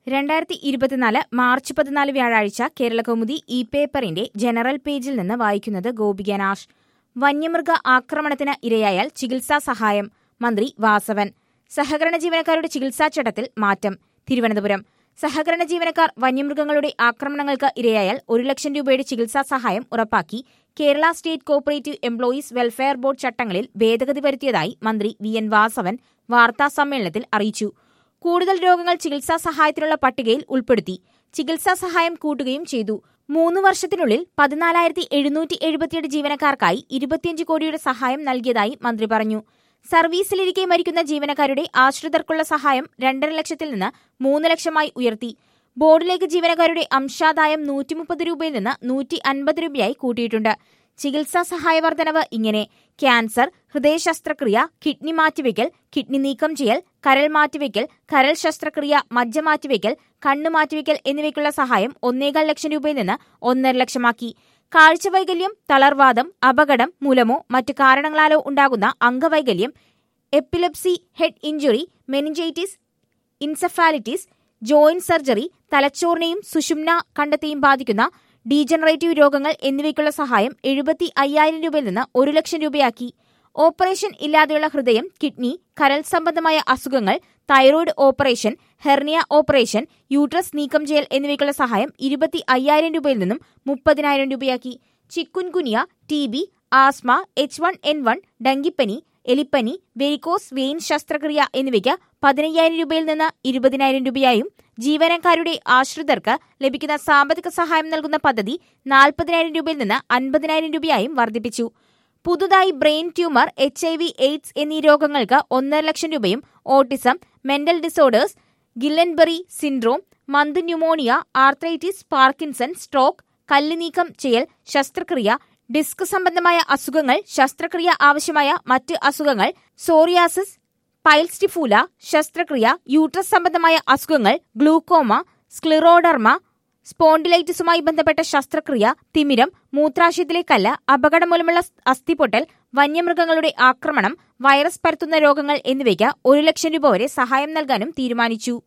രണ്ടായിരത്തി ഇരുപത്തിനാല് മാർച്ച് പതിനാല് വ്യാഴാഴ്ച കേരളകൗമുദി ഇ പേപ്പറിന്റെ ജനറൽ പേജിൽ നിന്ന് വായിക്കുന്നത് ഗോപിക നാഷ് വന്യമൃഗ ആക്രമണത്തിന് ഇരയായാൽ ചികിത്സാ സഹായം മന്ത്രി വാസവൻ സഹകരണ ജീവനക്കാരുടെ ചികിത്സാ ചട്ടത്തിൽ മാറ്റം തിരുവനന്തപുരം സഹകരണ ജീവനക്കാർ വന്യമൃഗങ്ങളുടെ ആക്രമണങ്ങൾക്ക് ഇരയായാൽ ഒരു ലക്ഷം രൂപയുടെ ചികിത്സാ സഹായം ഉറപ്പാക്കി Kerala state cooperative employees welfare board ചട്ടങ്ങളിൽ ഭേദഗതി വരുത്തിയതായി മന്ത്രി വി എൻ വാസവൻ വാർത്താ സമ്മേളനത്തിൽ അറിയിച്ചു കൂടുതൽ രോഗങ്ങൾ ചികിത്സാ സഹായത്തിനുള്ള പട്ടികയിൽ ഉൾപ്പെടുത്തി ചികിത്സാ സഹായം കൂട്ടുകയും ചെയ്തു മൂന്ന് വർഷത്തിനുള്ളിൽ പതിനാലായിരത്തി എഴുന്നൂറ്റി എഴുപത്തിയെട്ട് ജീവനക്കാർക്കായി ഇരുപത്തിയഞ്ച് കോടിയുടെ സഹായം നൽകിയതായി മന്ത്രി പറഞ്ഞു സർവീസിലിരിക്കെ മരിക്കുന്ന ജീവനക്കാരുടെ ആശ്രിതർക്കുള്ള സഹായം രണ്ടര ലക്ഷത്തിൽ നിന്ന് മൂന്ന് ലക്ഷമായി ഉയർത്തി ബോർഡിലേക്ക് ജീവനക്കാരുടെ അംശാദായം നൂറ്റി മുപ്പത് രൂപയിൽ നിന്ന് നൂറ്റി അൻപത് രൂപയായി കൂട്ടിയിട്ടുണ്ട് ചികിത്സാ സഹായ വർധനവ് ഇങ്ങനെ ക്യാൻസർ ഹൃദയ ശസ്ത്രക്രിയ കിഡ്നി മാറ്റിവെക്കൽ കിഡ്നി നീക്കം ചെയ്യൽ കരൾ മാറ്റിവെക്കൽ കരൾ ശസ്ത്രക്രിയ മജ്ജ മാറ്റിവെക്കൽ കണ്ണ് മാറ്റിവെക്കൽ എന്നിവയ്ക്കുള്ള സഹായം ഒന്നേകാൽ ലക്ഷം രൂപയിൽ നിന്ന് ഒന്നര ലക്ഷമാക്കി കാഴ്ചവൈകല്യം തളർവാദം അപകടം മൂലമോ മറ്റു കാരണങ്ങളാലോ ഉണ്ടാകുന്ന അംഗവൈകല്യം epilepsy head injury meningitis encephalitis joint surgery തലച്ചോറിനെയും സുഷുമ്ന കണ്ടെത്തിയും ബാധിക്കുന്ന ഡീജനറേറ്റീവ് രോഗങ്ങൾ എന്നിവയ്ക്കുള്ള സഹായം എഴുപത്തി അയ്യായിരം രൂപയിൽ നിന്ന് ഒരു ലക്ഷം രൂപയാക്കി ഓപ്പറേഷൻ ഇല്ലാതെയുള്ള ഹൃദയം കിഡ്നി കരൾ സംബന്ധമായ അസുഖങ്ങൾ thyroid operation hernia operation uterus നീക്കം ചെയ്യൽ എന്നിവയ്ക്കുള്ള സഹായം ഇരുപത്തി അയ്യായിരം രൂപയിൽ നിന്നും മുപ്പതിനായിരം രൂപയാക്കി chikungunya T B asthma H one N one ഡങ്കിപ്പനി എലിപ്പനി വെരിക്കോസ് വെയിൻ ശസ്ത്രക്രിയ എന്നിവയ്ക്ക് പതിനയ്യായിരം രൂപയിൽ നിന്ന് ഇരുപതിനായിരം രൂപയായും ജീവനക്കാരുടെ ആശ്രിതർക്ക് ലഭിക്കുന്ന സാമ്പത്തിക സഹായം നൽകുന്ന പദ്ധതി നാൽപ്പതിനായിരം രൂപയിൽ നിന്ന് അൻപതിനായിരം രൂപയായും വർദ്ധിപ്പിച്ചു പുതുതായി brain tumour H I V AIDS എന്നീ രോഗങ്ങൾക്ക് ഒന്നര ലക്ഷം രൂപയും autism mental disorders Guillain Barre syndrome മന്ത് ന്യൂമോണിയ ആർത്രൈറ്റിസ് പാർക്കിൻസൺ സ്ട്രോക്ക് കല്ല് നീക്കം ചെയ്യൽ ശസ്ത്രക്രിയ ഡിസ്ക് സംബന്ധമായ അസുഖങ്ങൾ ശസ്ത്രക്രിയ ആവശ്യമായ മറ്റ് അസുഖങ്ങൾ സോറിയാസിസ് പൈൽസ്റ്റിഫൂല ശസ്ത്രക്രിയ യൂട്രസ് സംബന്ധമായ അസുഖങ്ങൾ ഗ്ലൂക്കോമ സ്ക്ലിറോഡർമ സ്പോണ്ടിലൈറ്റിസുമായി ബന്ധപ്പെട്ട ശസ്ത്രക്രിയ തിമിരം മൂത്രാശയത്തിലെ കല്ല് അപകടം മൂലമുള്ള അസ്ഥിപൊട്ടൽ വന്യമൃഗങ്ങളുടെ ആക്രമണം വൈറസ് പരത്തുന്ന രോഗങ്ങൾ എന്നിവയ്ക്ക് ഒരു ലക്ഷം രൂപ വരെ സഹായം നൽകാനും തീരുമാനിച്ചു